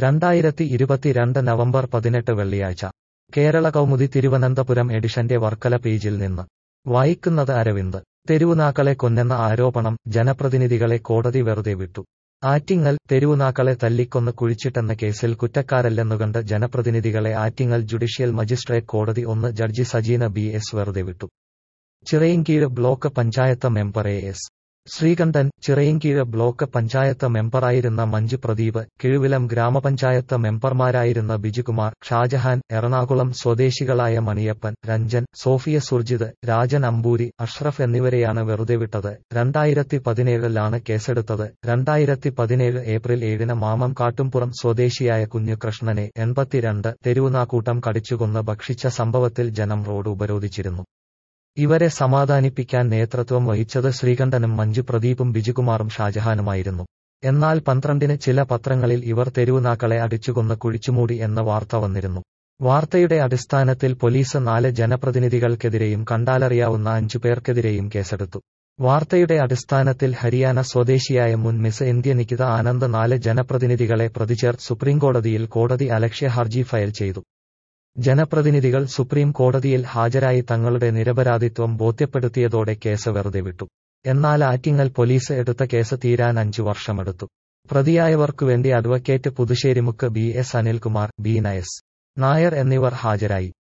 രണ്ടായിരത്തി ഇരുപത്തിരണ്ട് നവംബർ പതിനെട്ട് വെള്ളിയാഴ്ച കേരള കൗമുദി തിരുവനന്തപുരം എഡിഷന്റെ വർക്കല പേജിൽ നിന്ന് വായിക്കുന്നത് അരവിന്ദ് തെരുവുനാക്കളെ കൊന്നെന്ന ആരോപണം ജനപ്രതിനിധികളെ കോടതി വെറുതെ വിട്ടു ആറ്റിങ്ങൽ തെരുവുനാക്കളെ തല്ലിക്കൊന്ന് കുഴിച്ചിട്ടെന്ന കേസിൽ കുറ്റക്കാരല്ലെന്നുകണ്ട് ജനപ്രതിനിധികളെ ആറ്റിങ്ങൽ ജുഡീഷ്യൽ മജിസ്ട്രേറ്റ് കോടതി ഒന്ന് ജഡ്ജി സജീന ബി എസ് വെറുതെ വിട്ടു Chirayinkeezhu block panchayat member A S Sreekandan Chirayinkeezhu block panchayat മെമ്പറായിരുന്ന മഞ്ജു പ്രദീപ് കിഴുവിലം ഗ്രാമപഞ്ചായത്ത് മെമ്പർമാരായിരുന്ന ബിജുകുമാർ ഷാജഹാൻ എറണാകുളം സ്വദേശികളായ മണിയപ്പൻ രഞ്ജൻ സോഫിയ സുർജിത് രാജൻ അമ്പൂരി അഷ്റഫ് എന്നിവരെയാണ് വെറുതെ വിട്ടത് രണ്ടായിരത്തി പതിനേഴിലാണ് കേസെടുത്തത് രണ്ടായിരത്തി പതിനേഴ് ഏപ്രിൽ ഏഴിന് മാമം കാട്ടുംപുറം സ്വദേശിയായ കുഞ്ഞുകൃഷ്ണനെ എൺപത്തിരണ്ട് തെരുവുനാക്കൂട്ടം കടിച്ചുകൊന്ന് ഭക്ഷിച്ച സംഭവത്തിൽ ജനം റോഡ് ഉപരോധിച്ചിരുന്നു ഇവരെ സമാധാനിപ്പിക്കാൻ നേതൃത്വം വഹിച്ചത് ശ്രീകണ്ഠനും മഞ്ജു പ്രദീപും ബിജുകുമാറും ഷാജഹാനുമായിരുന്നു എന്നാൽ പന്ത്രണ്ടിന് ചില പത്രങ്ങളിൽ ഇവർ തെരുവുനാക്കളെ അടിച്ചുകൊന്ന് കുഴിച്ചുമൂടി എന്ന വാർത്ത വന്നിരുന്നു വാർത്തയുടെ അടിസ്ഥാനത്തിൽ പോലീസ് നാല് ജനപ്രതിനിധികൾക്കെതിരെയും കണ്ടാലറിയാവുന്ന അഞ്ചു പേർക്കെതിരെയും കേസെടുത്തു വാർത്തയുടെ അടിസ്ഥാനത്തിൽ ഹരിയാന സ്വദേശിയായ മുൻ മിസ് ഇന്ത്യ നികിത ആനന്ദ് നാല് ജനപ്രതിനിധികളെ പ്രതിചേർത്ത് സുപ്രീംകോടതിയിൽ കോടതി അലക്ഷ്യ ഹർജി ഫയൽ ചെയ്തു ജനപ്രതിനിധികൾ സുപ്രീം കോടതിയിൽ ഹാജരായി തങ്ങളുടെ നിരപരാധിത്വം ബോധ്യപ്പെടുത്തിയതോടെ കേസ് വെറുതെ വിട്ടു എന്നാൽ ആറ്റിങ്ങൽ പോലീസ് എടുത്ത കേസ് തീരാൻ അഞ്ചു വർഷമെടുത്തു പ്രതിയായവർക്കുവേണ്ടി advocate Puthusserimukku B S Anilkumar B Nayas Nair എന്നിവർ ഹാജരായി